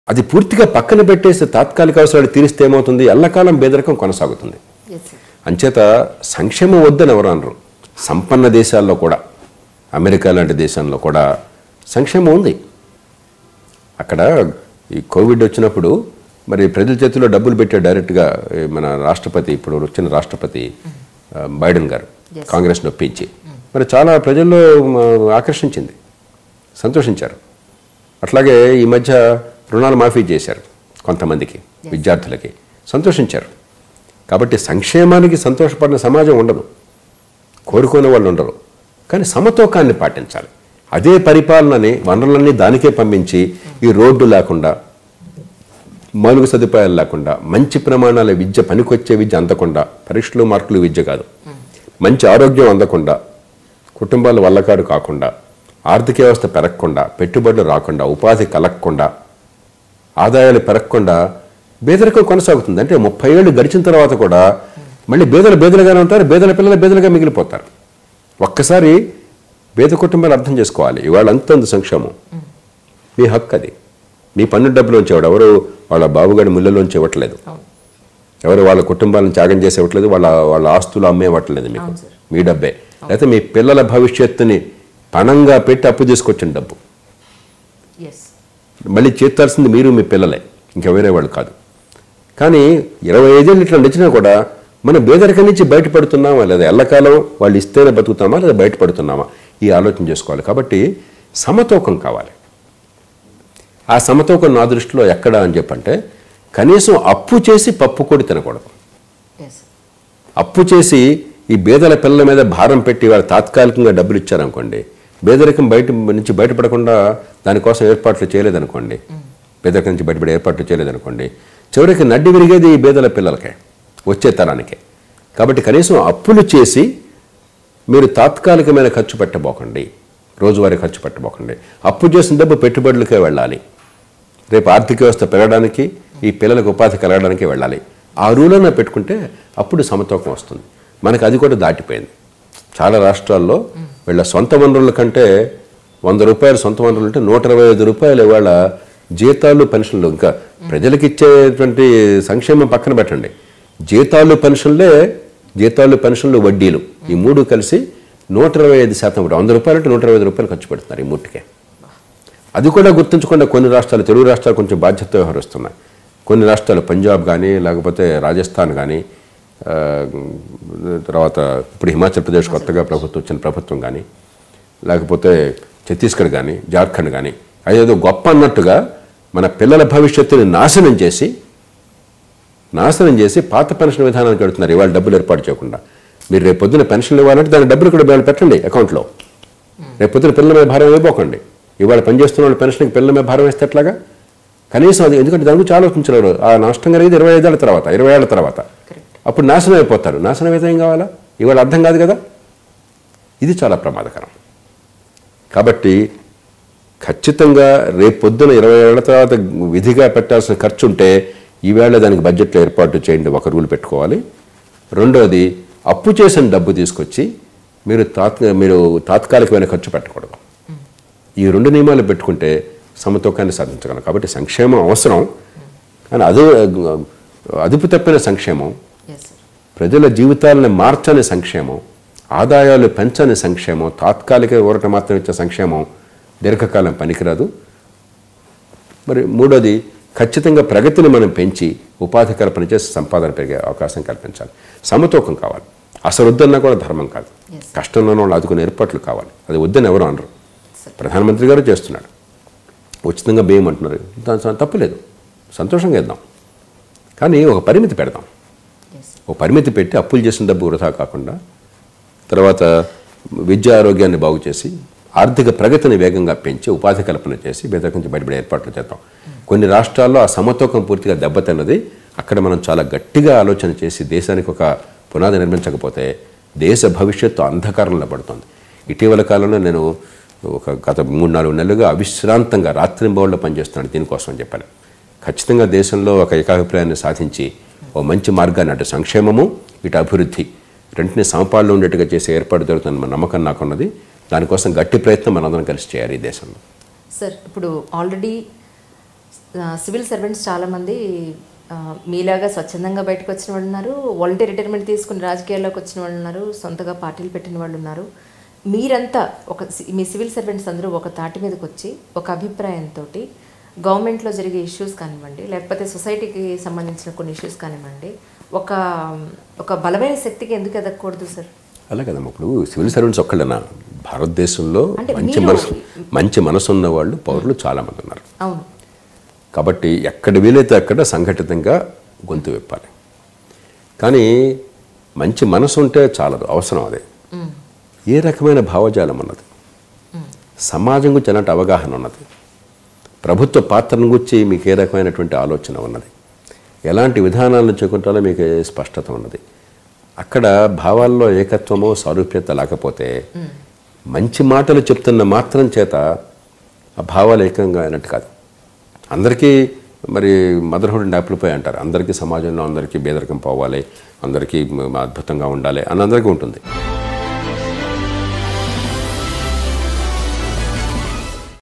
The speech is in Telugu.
అది పూర్తిగా పక్కన పెట్టేసి తాత్కాలిక అవసరాలు తీరిస్తే ఏమవుతుంది ఎల్లకాలం పేదరికం కొనసాగుతుంది ఎస్ సార్ అంచేత సంక్షేమం వద్దని ఎవరు అనరు సంపన్న దేశాల్లో కూడా అమెరికా లాంటి దేశంలో కూడా సంక్షేమం ఉంది అక్కడ ఈ కోవిడ్ వచ్చినప్పుడు మరి ప్రజల చేతిలో డబ్బులు పెట్టే డైరెక్ట్గా ఈ మన రాష్ట్రపతి ఇప్పుడు వచ్చిన రాష్ట్రపతి ఆ, బైడెన్ గారు Yes. కాంగ్రెస్ నొప్పించి మరి చాలా ప్రజల్లో మ, ఆకర్షించింది సంతోషించారు అట్లాగే ఈ మధ్య రుణాలు మాఫీ చేశారు కొంతమందికి విద్యార్థులకి సంతోషించారు కాబట్టి సంక్షేమానికి సంతోషపడిన సమాజం ఉండదు కోరుకునే వాళ్ళు ఉండరు కానీ సమతూకాన్ని పాటించాలి అదే పరిపాలనని వనరులన్నీ దానికే పంపించి ఈ రోడ్డు లేకుండా మౌలిక సదుపాయాలు లేకుండా మంచి ప్రమాణాల విద్య పనికొచ్చే విద్య అందకుండా పరీక్షలు మార్కులు విద్య కాదు మంచి ఆరోగ్యం అందకుండా కుటుంబాలు వల్లకాడు కాకుండా ఆర్థిక వ్యవస్థ పెరగకుండా పెట్టుబడులు రాకుండా ఉపాధి కలగకుండా ఆదాయాలు పెరగకుండా బేదరికం కొనసాగుతుంది అంటే ముప్పై ఏళ్ళు గడిచిన తర్వాత కూడా మళ్ళీ బేదలు బేదలుగానే ఉంటారు బేదల పిల్లలు బేదలుగా మిగిలిపోతారు ఒక్కసారి పేద కుటుంబాలు అర్థం చేసుకోవాలి ఇవాళ అంతంత సంక్షేమం మీ హక్కు అది మీ పన్ను డబ్బులోంచి ఎవడు ఎవరు వాళ్ళ బాబుగారి ముళ్ళలోంచి ఇవ్వట్లేదు అవును ఎవరు వాళ్ళ కుటుంబాలను త్యాగం చేసి ఇవ్వట్లేదు వాళ్ళ వాళ్ళ ఆస్తులు అమ్మే ఇవ్వట్లేదు మీకు అవును సార్. మీ డబ్బే లేకపోతే మీ పిల్లల భవిష్యత్తుని పణంగా పెట్టి అప్పు తీసుకొచ్చిన డబ్బు ఎస్ మళ్ళీ చేర్చాల్సింది మీరు మీ పిల్లలే ఇంకా వేరే వాళ్ళు కాదు కానీ ఇరవై ఐదేళ్ళు ఇట్లా నడిచినా కూడా మన బేదరికం నుంచి బయటపడుతున్నామా లేదా ఎల్లకాలం వాళ్ళు ఇస్తేనే బతుకుతామా లేదా బయటపడుతున్నామా ఈ ఆలోచన చేసుకోవాలి కాబట్టి సమతూకం కావాలి ఆ సమతూకం నా దృష్టిలో ఎక్కడ అని చెప్పంటే కనీసం అప్పు చేసి పప్పు కూడా తినకూడదు ఎస్ అప్పు చేసి ఈ బేదల పిల్లల మీద భారం పెట్టి వాళ్ళు తాత్కాలికంగా డబ్బులు ఇచ్చారనుకోండి బేదరికం బయట నుంచి బయటపడకుండా దానికోసం ఏర్పాట్లు చేయలేదనుకోండి పేదరికం నుంచి బయటపడే ఏర్పాట్లు చేయలేదనుకోండి చివరికి నడ్డి విరిగేది ఈ బేదల పిల్లలకే వచ్చే తరానికే కాబట్టి కనీసం అప్పులు చేసి మీరు తాత్కాలికమైన ఖర్చు పెట్టబోకండి రోజువారీ ఖర్చు పెట్టబోకండి అప్పు చేసిన డబ్బు పెట్టుబడులకే వెళ్ళాలి రేపు ఆర్థిక వ్యవస్థ పెరగడానికి ఈ పిల్లలకు ఉపాధి కలగడానికి వెళ్ళాలి ఆ రూలన్నా పెట్టుకుంటే అప్పుడు సమతూకం వస్తుంది మనకు అది కూడా దాటిపోయింది చాలా రాష్ట్రాల్లో వీళ్ళ సొంత వనరుల కంటే వంద రూపాయలు సొంత వనరులు అంటే నూట ఇరవై ఐదు రూపాయలు ఇవాళ జీతాలు పెన్షన్లు ఇంకా ప్రజలకు ఇచ్చేటువంటి సంక్షేమం పక్కన పెట్టండి జీతాలు పెన్షన్లే జీతాలు పెన్షన్లు వడ్డీలు ఈ మూడు కలిసి నూట ఇరవై ఐదు శాతం వంద రూపాయలు అంటే నూట ఇరవై ఐదు రూపాయలు ఖర్చు పెడుతున్నారు ఈ ముట్టుకే అది కూడా గుర్తుంచకుండా కొన్ని రాష్ట్రాలు తెలుగు రాష్ట్రాలు కొంచెం బాధ్యత వ్యవహరిస్తున్నాయి కొన్ని రాష్ట్రాలు పంజాబ్ కానీ లేకపోతే రాజస్థాన్ కానీ ఆ, తర్వాత ఇప్పుడు హిమాచల్ ప్రదేశ్ కొత్తగా ప్రభుత్వం వచ్చిన ప్రభుత్వం కానీ లేకపోతే ఛత్తీస్గఢ్ కానీ జార్ఖండ్ కానీ అదేదో గొప్ప అన్నట్టుగా మన పిల్లల భవిష్యత్తుని నాశనం చేసి నాశనం చేసి పాత పెన్షన్ విధానానికి పెడుతున్నారు ఇవాళ డబ్బులు ఏర్పాటు చేయకుండా మీరు రేపు పొద్దున పెన్షన్లు ఇవ్వాలంటే దాని డబ్బులు కూడా వాళ్ళు పెట్టండి అకౌంట్లో రేపు పొద్దున పిల్లల మీద భారం అయిపోకండి ఇవాళ పనిచేస్తున్న వాళ్ళు పెన్షన్కి పిల్లల మీద భారం వేస్తే ఎట్లాగా కనీసం అది ఎందుకంటే దాని గురించి ఆలోచించలేరు ఆ నష్టం కలిగేది ఇరవై ఐదేళ్ల తర్వాత ఇరవై ఏళ్ల తర్వాత కరెక్ట్ అప్పుడు నాశనం అయిపోతారు నాశనం అయితే ఏం కావాలా ఇవాళ అర్థం కాదు కదా ఇది చాలా ప్రమాదకరం కాబట్టి ఖచ్చితంగా రేపు పొద్దున ఇరవై ఏళ్ల తర్వాత విధిగా పెట్టాల్సిన ఖర్చు ఉంటే ఈవేళ దానికి బడ్జెట్లో ఏర్పాటు చేయండి ఒక రూల్ పెట్టుకోవాలి రెండోది అప్పు చేసిన డబ్బు తీసుకొచ్చి మీరు తాత్ మీరు తాత్కాలికమైన ఖర్చు పెట్టకూడదు ఈ రెండు నియమాలు పెట్టుకుంటే సమతూకాన్ని సాధించగలం కాబట్టి సంక్షేమం అవసరం కానీ అదు అదుపు తప్పిన సంక్షేమం ఎస్ సార్ ప్రజల జీవితాలను మార్చని సంక్షేమం ఆదాయాలు పెంచని సంక్షేమం తాత్కాలిక ఊరట మాత్రం ఇచ్చే సంక్షేమం దీర్ఘకాలం పనికిరాదు మరి మూడోది ఖచ్చితంగా ప్రగతిని మనం పెంచి ఉపాధి కల్పన చేసి సంపాదన పెరిగే అవకాశం కల్పించాలి సమతూకం కావాలి అసలు వద్దన్నా కూడా ధర్మం కాదు Yes. కష్టంలో ఉన్న వాళ్ళు ఆదుకునే ఏర్పాట్లు కావాలి అది వద్దని ఎవరు అనరు ప్రధానమంత్రి గారు చేస్తున్నాడు ఉచితంగా బియ్యం అంటున్నారు దాని తప్పులేదు సంతోషంగా ఇద్దాం కానీ ఒక పరిమితి పెడదాం ఎస్ ఓ పరిమితి పెట్టి అప్పులు చేసిన డబ్బు వృధా కాకుండా తర్వాత విద్యా ఆరోగ్యాన్ని బాగు చేసి ఆర్థిక ప్రగతిని వేగంగా పెంచి ఉపాధి కల్పన చేసి బేదరికం నుంచి బయటపడే ఏర్పాట్లు చేద్దాం కొన్ని రాష్ట్రాల్లో ఆ సమతూకం పూర్తిగా దెబ్బతిన్నది అక్కడ మనం చాలా గట్టిగా ఆలోచన చేసి దేశానికి ఒక పునాది నిర్మించకపోతే దేశ భవిష్యత్తు అంధకారంలో పడుతుంది ఇటీవల కాలంలో నేను ఒక గత మూడు నాలుగు నెలలుగా అవిశ్రాంతంగా రాత్రింబౌళ్ళు పనిచేస్తున్నాను దీనికోసం అని చెప్పాను ఖచ్చితంగా దేశంలో ఒక ఏకాభిప్రాయాన్ని సాధించి ఓ మంచి మార్గాన్ని అటు సంక్షేమము ఇటు అభివృద్ధి రెంటిని సమపాల్లో ఉండేట్టుగా చేసే ఏర్పాటు జరుగుతున్న నమ్మకం నాకున్నది దానికోసం గట్టి ప్రయత్నం మనందరం కలిసి చేయాలి ఈ దేశంలో సార్ ఇప్పుడు ఆల్రెడీ ఆ, సివిల్ సర్వెంట్స్ చాలామంది ఆ, మీలాగా స్వచ్ఛందంగా బయటకు వచ్చిన వాళ్ళు ఉన్నారు వాలంటీర్ రిటైర్మెంట్ తీసుకుని రాజకీయాల్లోకి వచ్చిన వాళ్ళు ఉన్నారు సొంతగా పార్టీలు పెట్టిన వాళ్ళు ఉన్నారు మీరంతా ఒక సి- మీ సివిల్ సర్వెంట్స్ అందరూ ఒక తాటి మీదకి వచ్చి ఒక అభిప్రాయంతో గవర్నమెంట్లో జరిగే ఇష్యూస్ కానివ్వండి లేకపోతే సొసైటీకి సంబంధించిన కొన్ని ఇష్యూస్ కానివ్వండి ఒక ఒక బలమైన శక్తికి ఎందుకు ఎదగకూడదు సార్ అలా కదమ్మా ఇప్పుడు సివిల్ సర్వెంట్స్ ఒక్కళ్ళనా భారతదేశంలో అంటే మంచి మీరు- మనసు మంచి మనసు ఉన్న వాళ్ళు పౌరులు చాలామంది ఉన్నారు అవును కాబట్టి ఎక్కడ వీలైతే అక్కడ సంఘటితంగా గొంతు విప్పాలి కానీ మంచి మనసు ఉంటే చాలదు అవసరం అదే ఏ రకమైన భావజాలం ఉన్నది సమాజం గురించి ఎలాంటి అవగాహన ఉన్నది ప్రభుత్వ పాత్రను గురించి మీకు ఏ రకమైనటువంటి ఆలోచన ఉన్నది ఎలాంటి విధానాలను చేకుంటాలో మీకు ఏ స్పష్టత ఉన్నది అక్కడ భావాల్లో ఏకత్వమో సారూప్యత లేకపోతే మంచి మాటలు చెప్తున్న మాత్రం చేత ఆ భావాలు ఏకంగా అయినట్టు కాదు అందరికీ మరి మదర్హుడ్ అండ్ యాపిల్ పై అంటారు అందరికీ సమాజంలో అందరికీ బేదరికం పోవాలి అందరికీ మ- అద్భుతంగా ఉండాలి అని అందరికీ ఉంటుంది